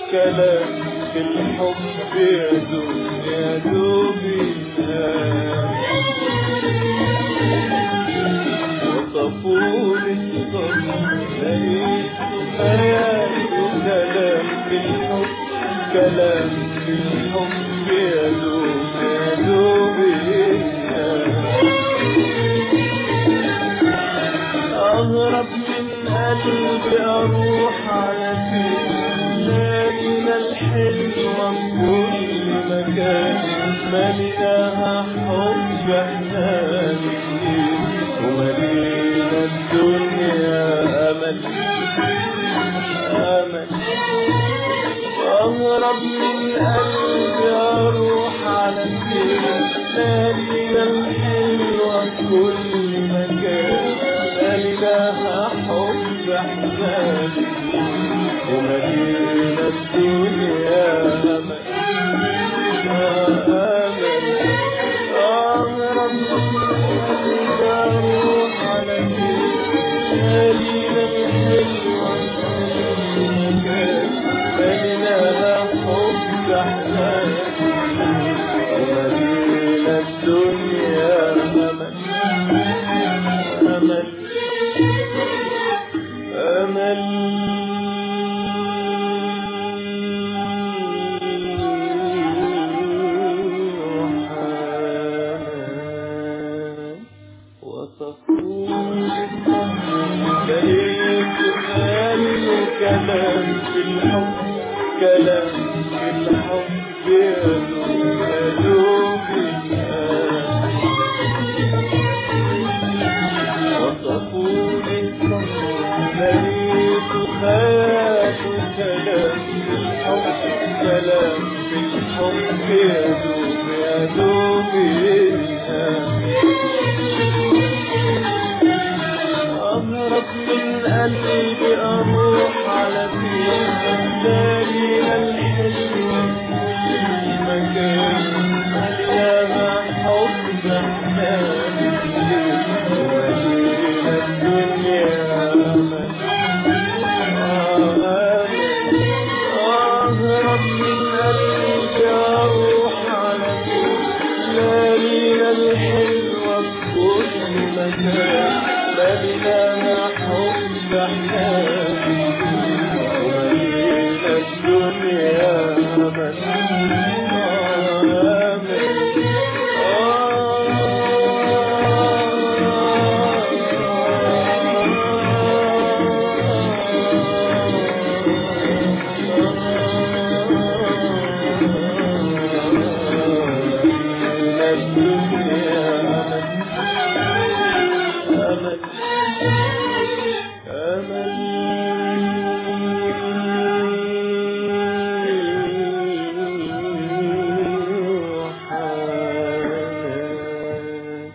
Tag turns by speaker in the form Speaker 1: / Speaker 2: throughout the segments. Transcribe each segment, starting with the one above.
Speaker 1: كلام في الحب يدوب يدوب ينام وصفوني الصبر لقيت خياله كلام في الحب كلام في الحب يدوب يدوب ينام أغرب من قلبي أروح على فين لكن الحلوة في كل مكان مليناها حب احنا الاتنين وملينا الدنيا أمل أمل أغرب من قلبي أروح على فين مالينا الحلوة في كل مكان ماليناها حب أحزان ومدينة الدنيا أمل أمل أغرب من أروح على مالينا الحلوة في كل مكان ماليناها حب أحزان ومدينة الدنيا أمل أمل أمل وحنان وصفون لقيت خالي كلام في الحب كلام في الحب يدوب يدوب الآن وصفوني لقيت خيال كلام في الحب كلام في الحب يدوب يدوب الآن أهرب من قلبي أروح على فين داري الحلوة في مكان مليانة حب أحلامي ومدينة الدنيا أمل أهرب من قلبي أروح على فين داري الحلوة في كل مكان مليانة حب أحلامي ومدينة الدنيا أمل أمل أمل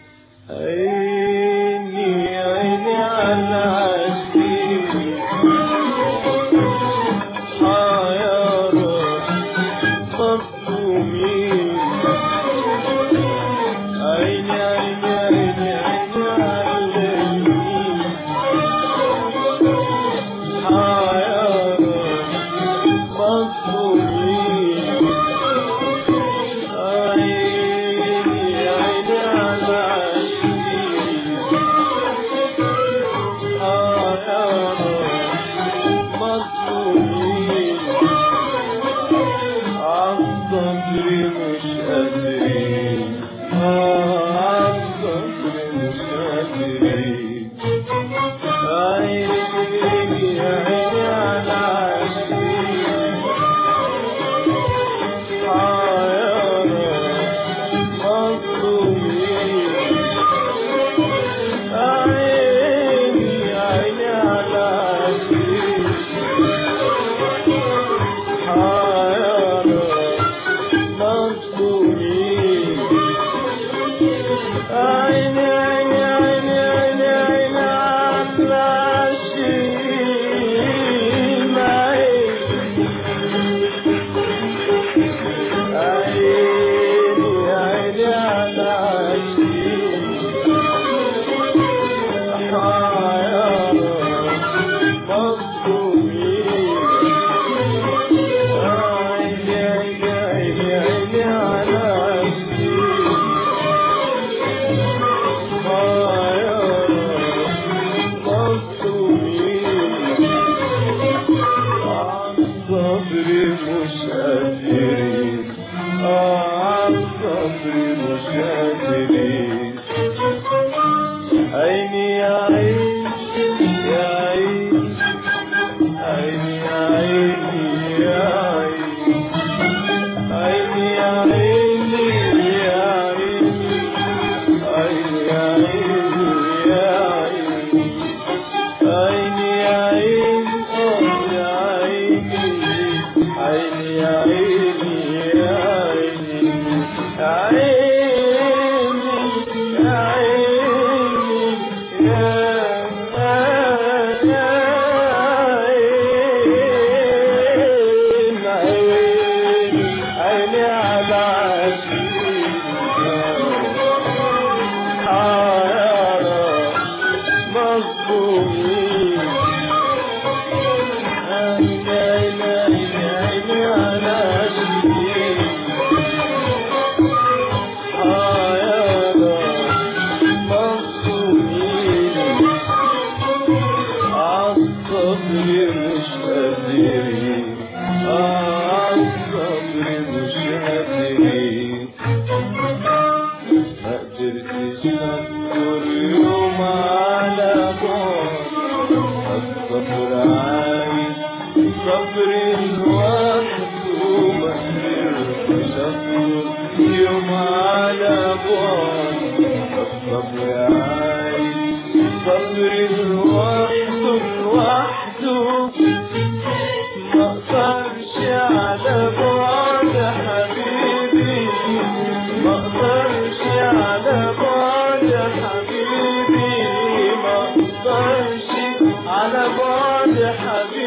Speaker 1: عيني عيني على عشقي حيارى مظلومين عيني عيني عيني عيني عليك حيارى مظلومين عيني عيني على عشقي حيارى مظلومين عالصبر مش قادرين عالصبر مش قادرين عيني عيني على عشقي حيارى مظلومين عيني عيني على عشقي حيارى مظلومين عيني عيني عيني عيني يا عيني يا عيني عيني يا عيني يا عيني عيني يا عيني يا عيني عيني يا عيني يا عيني عيني يا عيني آه يا عيني عيني يا عيني يا عيني عيني يا عيني يا عيني عيني عيني على عشيري حارة مظلومين عيني عيني عيني على عشيري حارة مظلومين عالصبر مش قادرين عالصبر مش قادرين ما قدرتش اذكر يوم على بعد الصبر عايز صبر لوحده ما قدرتش اذكر يوم على بعد الصبر عايز صبر لوحده لوحده ما اقدرش على بعد حبيبي ما اقدرش على بعد حبيبي ما اقدرش على بعد حبيبي